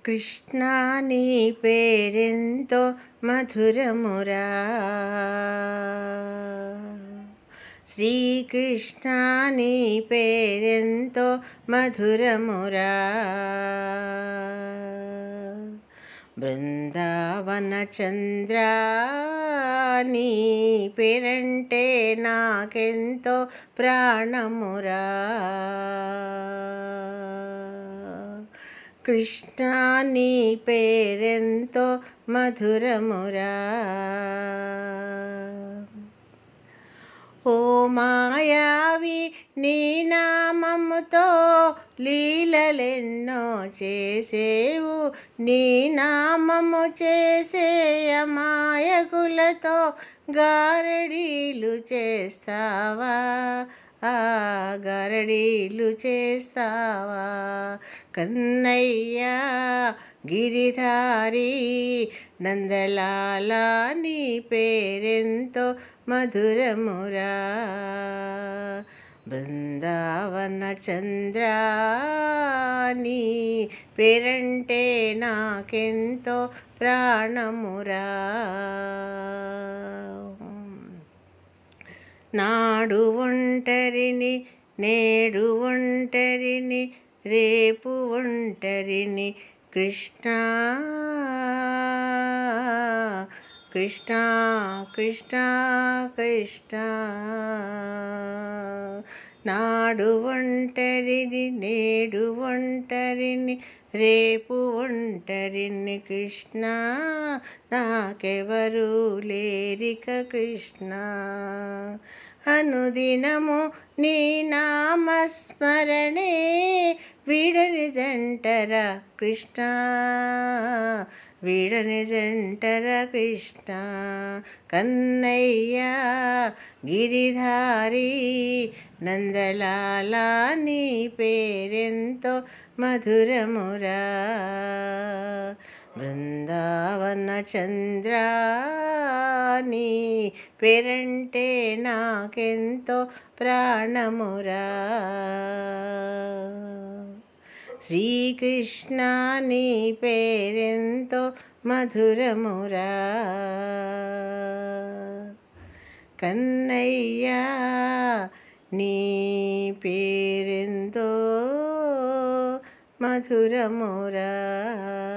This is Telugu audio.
కృష్ణ నీ పేరెంతో మధురమురా శ్రీకృష్ణ నీ పేరెంతో మధురమురా బృందావన చంద్ర నీ పేరంటే నాకెంతో ప్రాణమురా కృష్ణ నీ పేరెంతో మధురమురా ఓ మాయావి నీ నామముతో లీలలెన్నో చేసేవు నీ నామము చేసేయ మాయకులతో గారడీలు చేస్తావా ఆ గరడీలు చేస్తావా కన్నయ్యా గిరిధారి నందలాల నీ పేరెంతో మధురమురా బృందావన చంద్ర నీ పేరంటే నాకెంతో ప్రాణమురా నాడు ఒంటరిని నేడు ఒంటరిని రేపు ఒంటరిని కృష్ణ కృష్ణ కృష్ణ కృష్ణ నాడు ఒంటరిని నేడు ఒంటరిని రేపు ఒంటరిని కృష్ణ నాకెవరు లేరిక కృష్ణ అనుదినము నీ నామస్మరణే వీడని జంటర కృష్ణ వీడని జంటర కృష్ణ కన్నయ్య గిరిధారి నందలాల నీ పేరెంతో మధురమురా బృందావన చంద్ర నీ పేరంటే నాకెంతో ప్రాణమురా శ్రీకృష్ణ నీ పేరెంతో మధురమురా కన్నయ్యా నీ పేరెంతో మధురమురా